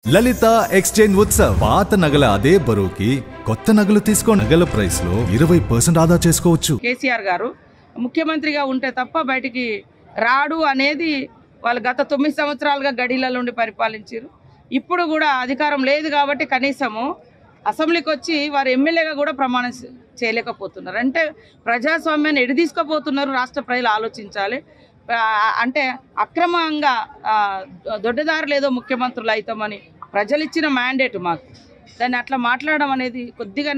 లలిత exchange Utsav పాత నగల అదే బరువుకి కొత్త నగలు తీసుకో నగల ప్రైస్ లో ఇరవై పర్సెంట్ ఆదా చేసుకోవచ్చు కేసీఆర్ గారు ముఖ్యమంత్రిగా ఉంటే తప్ప బయటికి రాడు అనేది వాళ్ళు గత తొమ్మిది సంవత్సరాలుగా గడిలలో ఉండి పరిపాలించారు ఇప్పుడు కూడా అధికారం లేదు కాబట్టి కనీసము అసెంబ్లీకి వచ్చి వారు ఎమ్మెల్యేగా కూడా ప్రమాణం చే- చేయలేకపోతున్నారు అంటే ప్రజాస్వామ్యాన్ని ఎడి తీసుకుపోతున్నారు రాష్ట్ర ప్రజలు ఆలోచించాలి ఆ, అంటే అక్రమంగా ఆ, దొడ్డదారులు ఏదో ముఖ్యమంత్రులు అవుతామని ప్రజలు ఇచ్చిన మ్యాండేట్ మాకు దాన్ని అట్లా మాట్లాడడం అనేది కొద్దిగా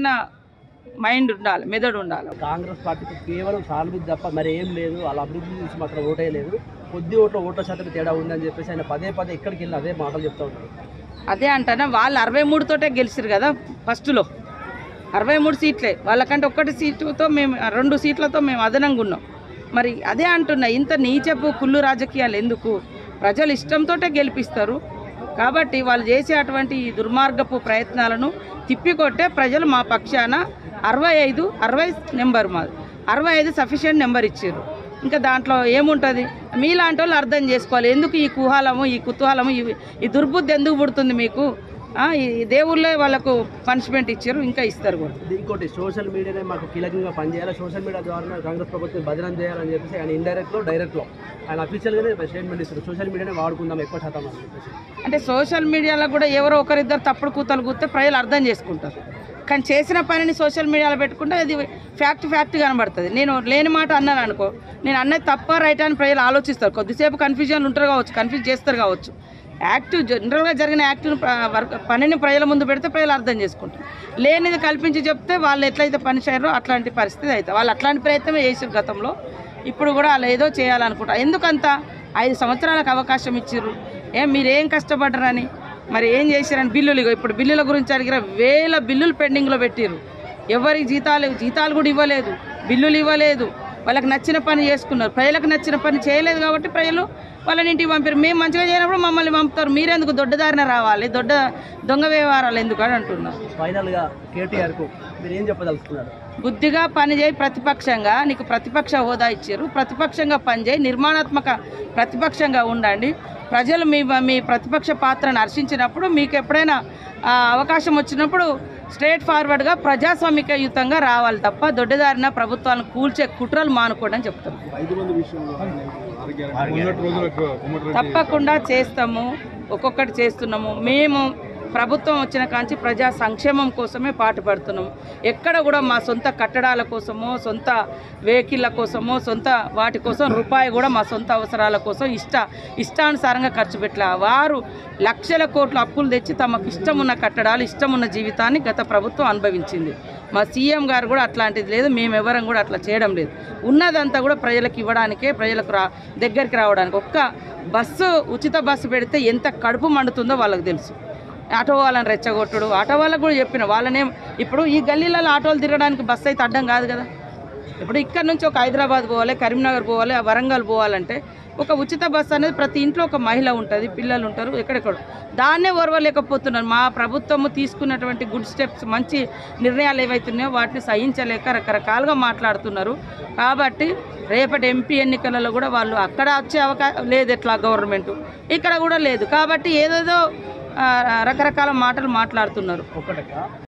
మైండ్ ఉండాలి మెదడు ఉండాలి కాంగ్రెస్ పార్టీకి కేవలం సానుభూతి తప్ప మరి ఏం లేదు వాళ్ళ అభివృద్ధి నుంచి మాత్రం ఓటేయలేదు కొద్ది ఓట్ల ఓట్ల శాతం తేడా ఉందని చెప్పేసి ఆయన పదే పదే ఎక్కడికి వెళ్ళి అదే మాటలు చెప్తా ఉంటారు అదే అంటానా వాళ్ళు అరవై మూడుతోటే గెలిచిరు కదా ఫస్ట్లో అరవై మూడు సీట్లే వాళ్ళకంటే ఒక్కటి సీటుతో మేము రెండు సీట్లతో మేము అదనంగా ఉన్నాం మరి అదే అంటున్నా ఇంత నీచపు కుళ్ళు రాజకీయాలు ఎందుకు ప్రజలు ఇష్టంతోటే గెలిపిస్తారు కాబట్టి వాళ్ళు చేసే అటువంటి ఈ దుర్మార్గపు ప్రయత్నాలను తిప్పికొట్టే ప్రజలు మా పక్షాన అరవై ఐదు అరవై నెంబర్ మాది అరవై ఐదు సఫిషియెంట్ నెంబర్ ఇచ్చారు ఇంకా దాంట్లో ఏముంటుంది మీలాంటి వాళ్ళు అర్థం చేసుకోవాలి ఎందుకు ఈ కుహాలము ఈ కుతూహలము ఈ ఈ దుర్బుద్ధి ఎందుకు పుడుతుంది మీకు ఆ, ఈ దేవుళ్ళే వాళ్ళకు పనిష్మెంట్ ఇచ్చారు ఇంకా ఇస్తారు కూడా ఇంకోటి సోషల్ మీడియానే మాకు కీలకంగా పనిచేయాలి సోషల్ మీడియా ద్వారా కాంగ్రెస్ ప్రభుత్వం బదనం చేయాలని చెప్పేసి ఆయన ఇండైరెక్ట్లో డైరెక్ట్లో ఆయన అఫీషియల్గానే స్టేట్మెంట్ ఇస్తారు సోషల్ మీడియానే వాడుకుందాం ఎక్కువ శాతం అని చెప్పేసి అంటే సోషల్ మీడియాలో కూడా ఎవరో ఒకరిద్దరు తప్పుడు కూతలు కూస్తే ప్రజలు అర్థం చేసుకుంటారు కానీ చేసిన పనిని సోషల్ మీడియాలో పెట్టుకుంటే అది ఫ్యాక్ట్ ఫ్యాక్ట్ కనబడుతుంది నేను లేని మాట అన్నాను అనుకో నేను అన్నది తప్ప రైట్ అని ప్రజలు ఆలోచిస్తారు కొద్దిసేపు కన్ఫ్యూజన్ ఉంటారు కావచ్చు కన్ఫ్యూజ్ చేస్తారు కావచ్చు యాక్టివ్ జనరల్గా జరిగిన యాక్టివ్ వర్క్ పనిని ప్రజల ముందు పెడితే ప్రజలు అర్థం చేసుకుంటారు లేనిది కల్పించి చెప్తే వాళ్ళు ఎట్లయితే పని చేయరో అట్లాంటి పరిస్థితి అవుతుంది వాళ్ళు అట్లాంటి ప్రయత్నమే చేసారు గతంలో ఇప్పుడు కూడా వాళ్ళు ఏదో చేయాలనుకుంటారు ఎందుకంత ఐదు సంవత్సరాలకు అవకాశం ఇచ్చారు ఏం మీరేం కష్టపడ్డరని మరి ఏం చేశారని బిల్లులు ఇగో ఇప్పుడు బిల్లుల గురించి అడిగిన వేల బిల్లులు పెండింగ్లో పెట్టిర్రు ఎవరికి జీతాలు జీతాలు కూడా ఇవ్వలేదు బిల్లులు ఇవ్వలేదు వాళ్ళకి నచ్చిన పని చేసుకున్నారు ప్రజలకు నచ్చిన పని చేయలేదు కాబట్టి ప్రజలు వాళ్ళని ఇంటికి పంపారు మేము మంచిగా చేయనప్పుడు మమ్మల్ని పంపుతారు మీరెందుకు దొడ్డదారిన రావాలి దొడ్డ దొంగ వ్యవహారాలు ఎందుకు అని అంటున్నారు ఫైనల్గా కేటీఆర్కు మీరు ఏం చెప్పదలుచుకున్నారు బుద్ధిగా పనిచేయి ప్రతిపక్షంగా నీకు ప్రతిపక్ష హోదా ఇచ్చారు ప్రతిపక్షంగా పనిచేయి నిర్మాణాత్మక ప్రతిపక్షంగా ఉండండి ప్రజలు మీ మీ ప్రతిపక్ష పాత్రను హర్షించినప్పుడు మీకు ఎప్పుడైనా ఆ, అవకాశం వచ్చినప్పుడు స్ట్రేట్ ఫార్వర్డ్గా ప్రజాస్వామికయుతంగా రావాలి తప్ప దొడ్డిదారిన ప్రభుత్వాలను కూల్చే కుట్రలు మానుకోండి అని చెప్తాను తప్పకుండా చేస్తాము ఒక్కొక్కటి చేస్తున్నాము మేము ప్రభుత్వం వచ్చిన కాంచి ప్రజా సంక్షేమం కోసమే పాటుపడుతున్నాము ఎక్కడ కూడా మా సొంత కట్టడాల కోసమో సొంత వెహికల్ల కోసమో సొంత వాటి కోసం రూపాయి కూడా మా సొంత అవసరాల కోసం ఇష్ట ఇష్టానుసారంగా ఖర్చు పెట్టలే వారు లక్షల కోట్ల అప్పులు తెచ్చి తమకు ఇష్టం ఉన్న కట్టడాలు ఇష్టం ఉన్న జీవితాన్ని గత ప్రభుత్వం అనుభవించింది మా సీఎం గారు కూడా అట్లాంటిది లేదు మేము ఎవరం కూడా అట్లా చేయడం లేదు ఉన్నదంతా కూడా ప్రజలకు ఇవ్వడానికే ప్రజలకు రా దగ్గరికి రావడానికి ఒక్క బస్సు ఉచిత బస్సు పెడితే ఎంత కడుపు మండుతుందో వాళ్ళకి తెలుసు ఆటో వాళ్ళని రెచ్చగొట్టుడు ఆటో వాళ్ళకు కూడా చెప్పిన వాళ్ళనేం ఇప్పుడు ఈ గల్లీలలో ఆటోలు తిరగడానికి బస్సు అయితే అడ్డం కాదు కదా ఇప్పుడు ఇక్కడ నుంచి ఒక హైదరాబాద్ పోవాలి కరీంనగర్ పోవాలి ఆ వరంగల్ పోవాలంటే ఒక ఉచిత బస్సు అనేది ప్రతి ఇంట్లో ఒక మహిళ ఉంటుంది పిల్లలు ఉంటారు ఎక్కడెక్కడ దాన్నే ఓర్వలేకపోతున్నారు మా ప్రభుత్వము తీసుకున్నటువంటి గుడ్ స్టెప్స్ మంచి నిర్ణయాలు ఏవైతున్నాయో వాటిని సహించలేక రకరకాలుగా మాట్లాడుతున్నారు కాబట్టి రేపటి ఎంపీ ఎన్నికలలో కూడా వాళ్ళు అక్కడ వచ్చే అవకాశం లేదు ఎట్లా గవర్నమెంట్ ఇక్కడ కూడా లేదు కాబట్టి ఏదేదో ఆ, రకరకాల మాటలు మాట్లాడుతున్నారు ఒక్కటక్క